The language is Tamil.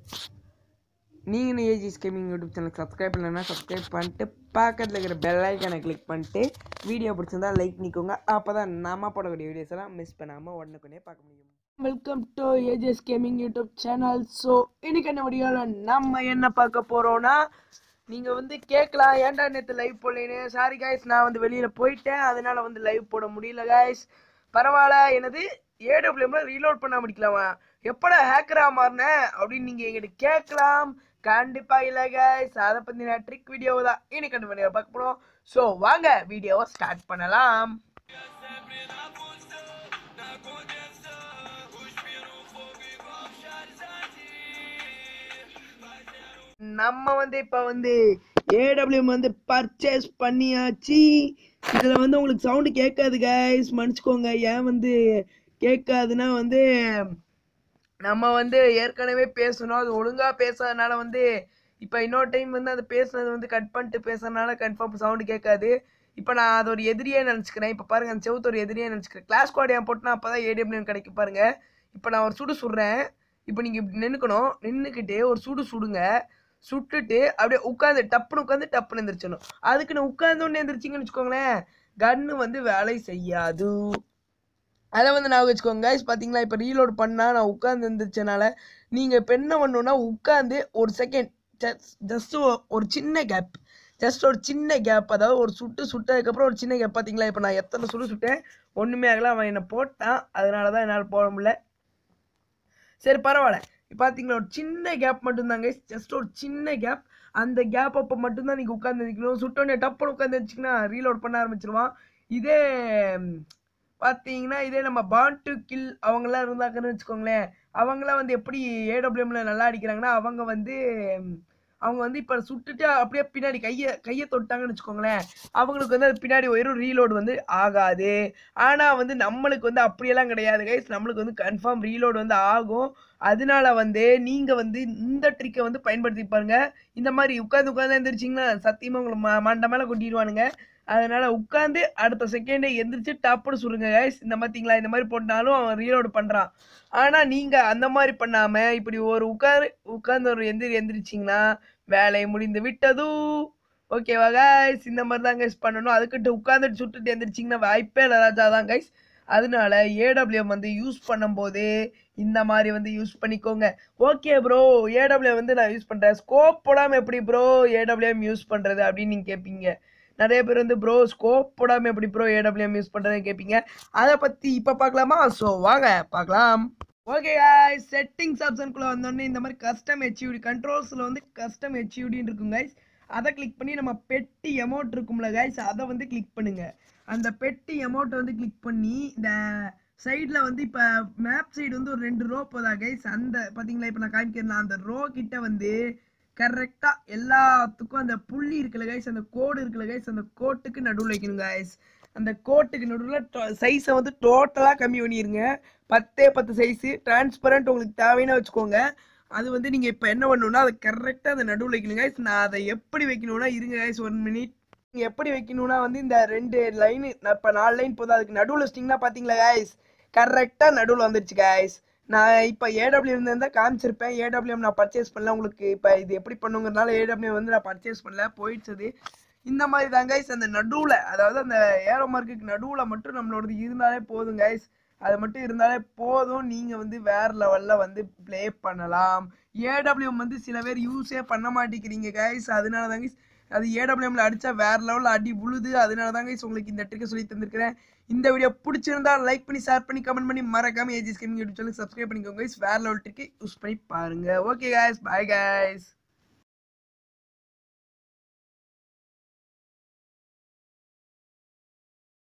நீங்கள் AGS gaming YouTube channel subscribe பண்ணலைன்னா சப்ஸ்கிரைப் பண்ணிட்டு பக்கத்தில் இருக்கிற பெல் ஐக்கானை கிளிக் பண்ணிட்டு வீடியோ பிடிச்சிருந்தா லைக் பண்ணிக்கோங்க அப்போ தான் நம்ம போடக்கூடிய வீடியோஸ் எல்லாம் மிஸ் பண்ணாமல் உடனுக்குனே பார்க்க முடியும் welcome to AGS gaming YouTube channel so இன்னைக்கு என்ன வீடியோவில் நம்ம என்ன பார்க்க போகிறோன்னா நீங்கள் வந்து கேட்கலாம் ஏன்டா நேற்று லைவ் போடலேன்னு சாரி காய்ஸ் நான் வந்து வெளியில் போயிட்டேன் அதனால வந்து லைவ் போட முடியல காய்ஸ் பரவாயில்ல எனது ஏடபிள்யூஎம்ல ரீலோட் பண்ண முடிக்கலாமா எப்படா ஹேக்கரா மாறினேன் அப்படின்னு நீங்கள் எங்கிட்ட கேட்கலாம் கண்டிப்பா இல்ல கைஸ் அதை பத்தின ட்ரிக் வீடியோ தான் இன்னைக்கு கண்டு பண்ணி பார்க்க போறோம் ஸோ வாங்க வீடியோவை ஸ்டார்ட் பண்ணலாம் நம்ம வந்து இப்ப வந்து ஏடபிள்யூஎம் வந்து பர்ச்சேஸ் பண்ணியாச்சு இதுல வந்து உங்களுக்கு சவுண்டு கேட்காது கைஸ் மன்னிச்சுக்கோங்க ஏன் வந்து கேட்காதுன்னா வந்து நம்ம வந்து ஏற்கனவே பேசணும் அது ஒழுங்கா பேசாதனால வந்து இப்போ இன்னொரு டைம் வந்து அது பேசுனது வந்து கட் பண்ணிட்டு பேசுறதுனால கன்ஃபார்ம் சவுண்டு கேட்காது இப்போ நான் அது ஒரு எதிரியே நினச்சிக்கிறேன் இப்போ பாருங்க அந்த செவுத்து ஒரு எதிரியே நினச்சிக்கிறேன் கிளாஸ் கோட் ஏன் போட்டுனா அப்போ தான் ஏடிஎம் கிடைக்கும் பாருங்க இப்போ நான் ஒரு சுடு சுடுறேன் இப்போ நீங்கள் இப்படி நின்றுக்கணும் நின்றுக்கிட்டு ஒரு சுடு சுடுங்க சுட்டுட்டு அப்படியே உட்காந்து டப்புன்னு உட்காந்து டப்புன்னு எந்திரிச்சிடணும் அதுக்கு உட்காந்து ஒன்று எந்திரிச்சிங்கன்னு வச்சுக்கோங்களேன் கன்று வந்து வேலை செய்யாது அதை வந்து நான் வச்சுக்கோங்க கைஸ் பார்த்தீங்களா இப்போ ரீலோட் பண்ணால் நான் உட்காந்து இருந்துச்சனால நீங்கள் இப்போ என்ன பண்ணணுன்னா உட்காந்து ஒரு செகண்ட் ஜஸ்ட் ஒரு சின்ன கேப் ஜஸ்ட் ஒரு சின்ன கேப் அதாவது ஒரு சுட்டு சுட்டதுக்கப்புறம் ஒரு சின்ன கேப் பார்த்தீங்களா இப்போ நான் எத்தனை சுடு சுட்டேன் ஒன்றுமே ஆகல அவன் என்னை போட்டான் அதனால தான் என்னால் போட முடியல சரி பரவாயில்ல பார்த்தீங்களா ஒரு சின்ன கேப் மட்டும்தாங்க ஜஸ்ட் ஒரு சின்ன கேப் அந்த கேப் அப்போ மட்டும்தான் நீங்கள் உட்காந்து நிற்கணும் சுட்டோன்னே டப்புன்னு உட்காந்து வச்சிங்கன்னா ரீலோட் பண்ண ஆரம்பிச்சிருவான் இதே பார்த்தீங்கன்னா இதே நம்ம பாண்ட் டு கில் அவங்களாம் இருந்தாங்கன்னு வச்சுக்கோங்களேன் அவங்களாம் வந்து எப்படி ஏடபிள்யூஎம்ல நல்லா அடிக்கிறாங்கன்னா அவங்க வந்து அவங்க வந்து இப்போ சுட்டுட்டு அப்படியே பின்னாடி கையை கையை தொட்டாங்கன்னு வச்சுக்கோங்களேன் அவங்களுக்கு வந்து அது பின்னாடி வெறும் ரீலோடு வந்து ஆகாது ஆனால் வந்து நம்மளுக்கு வந்து அப்படியெல்லாம் கிடையாது கைஸ் நம்மளுக்கு வந்து கன்ஃபார்ம் ரீலோடு வந்து ஆகும் அதனால வந்து நீங்கள் வந்து இந்த ட்ரிக்கை வந்து பயன்படுத்தி பாருங்க இந்த மாதிரி உட்காந்து உட்காந்து எழுந்திரிச்சிங்கன்னா சத்தியமாக உங்களை ம மண்டை மேலே கொட்டிடுவானுங்க அதனால உட்காந்து அடுத்த செகண்டே எந்திரிச்சு டப்புன்னு சொல்லுங்க கைஸ் இந்த பார்த்தீங்களா இந்த மாதிரி போட்டாலும் அவன் ரீலோடு பண்ணுறான் ஆனால் நீங்கள் அந்த மாதிரி பண்ணாமல் இப்படி ஒரு உட்காரு உட்காந்து ஒரு எந்திரி எந்திரிச்சிங்கன்னா வேலை முடிந்து விட்டது ஓகேவா கைஸ் இந்த மாதிரி தான் கைஸ் பண்ணணும் அதுக்கிட்ட உட்காந்துட்டு சுட்டுட்டு எந்திரிச்சிங்கன்னா வாய்ப்பே இல்லை ராஜா தான் கைஸ் அதனால ஏடபிள்யூஎம் வந்து யூஸ் பண்ணும்போது இந்த மாதிரி வந்து யூஸ் பண்ணிக்கோங்க ஓகே ப்ரோ ஏடபிள்யூஎம் வந்து நான் யூஸ் பண்ணுறேன் ஸ்கோப் போடாமல் எப்படி ப்ரோ ஏடபிள்யூஎம் யூஸ் பண்ணுறது அப்படின்னு நீங்கள் கேட்பீங்க நிறைய பேர் வந்து ப்ரோ ஸ்கோப் போடாமல் எப்படி ப்ரோ ஏடபிள்யூஎம் யூஸ் பண்ணுறதுன்னு கேட்பீங்க அதை பற்றி இப்போ பார்க்கலாமா ஸோ வாங்க பார்க்கலாம் ஓகே காய்ஸ் செட்டிங்ஸ் ஆப்ஷனுக்குள்ளே வந்தோடனே இந்த மாதிரி கஸ்டம் ஹெச்யூடி கண்ட்ரோல்ஸில் வந்து கஸ்டம் ஹெச்யூடின்னு இருக்கும் கைஸ் அதை கிளிக் பண்ணி நம்ம பெட்டி அமௌண்ட் இருக்கும்ல கைஸ் அதை வந்து கிளிக் பண்ணுங்க அந்த பெட்டி அமௌண்ட்டை வந்து கிளிக் பண்ணி இந்த சைடில் வந்து இப்போ மேப் சைடு வந்து ஒரு ரெண்டு ரோ போதா கைஸ் அந்த பார்த்தீங்களா இப்போ நான் காமிக்கிறேன் அந்த ரோ கிட்ட வந்து கரெக்டாக எல்லாத்துக்கும் அந்த புள்ளி இருக்குல்ல கைஸ் அந்த கோடு இருக்குல்ல கைஸ் அந்த கோட்டுக்கு நடுவில் வைக்கணும் கைஸ் அந்த கோட்டுக்கு நடுவில் சைஸை வந்து டோட்டலாக கம்மி பண்ணிடுங்க பத்தே பத்து சைஸு டிரான்ஸ்பரண்ட் உங்களுக்கு தேவைன்னு வச்சுக்கோங்க அது வந்து நீங்கள் இப்போ என்ன பண்ணணும்னா அதை கரெக்டாக அந்த நடுவில் வைக்கணும் கைஸ் நான் அதை எப்படி வைக்கணும்னா இருங்க கைஸ் ஒன் மினிட் நீங்கள் எப்படி வைக்கணும்னா வந்து இந்த ரெண்டு லைனு இப்போ நாலு லைன் போதும் அதுக்கு நடுவில் வச்சிட்டிங்கன்னா பார்த்தீங்களா கைஸ் கரெக்டாக நடுவில் வந்துருச்சு கைஸ் நான் இப்போ ஏடபிள்யூ இருந்தால் காமிச்சிருப்பேன் ஏடபிள்யூஎம் நான் பர்ச்சேஸ் பண்ணல உங்களுக்கு இப்போ இது எப்படி பண்ணுங்கிறதுனால ஏடபிள்யூ வந்து நான் பர்ச்சேஸ் பண்ணல போயிடுச்சது இந்த மாதிரி தான் கைஸ் அந்த நடுவில் அதாவது அந்த ஏரோ மார்க்குக்கு நடுவில் மட்டும் நம்மளோடது இருந்தாலே போதும் கைஸ் அது மட்டும் இருந்தாலே போதும் நீங்கள் வந்து வேற லெவலில் வந்து ப்ளே பண்ணலாம் ஏடபிள்யூஎம் வந்து சில பேர் யூஸே பண்ண மாட்டேங்கிறீங்க கைஸ் அதனால தான் கைஸ் அது ஏடபிள்யூஎம்ல அடித்தா வேற லெவலில் அடி விழுது அதனால தான் கைஸ் உங்களுக்கு இந்த ட்ரிக்கை சொல்லி தந்திருக்கிறேன் இந்த வீடியோ பிடிச்சிருந்தா லைக் பண்ணி ஷேர் பண்ணி கமெண்ட் பண்ணி மறக்காம AGS gaming YouTube channel subscribe பண்ணிக்கோங்க கைஸ் வேற லெவல் ட்ரிக்கு யூஸ் பண்ணி பாருங்க ஓகே கைஸ் பாய் கைஸ்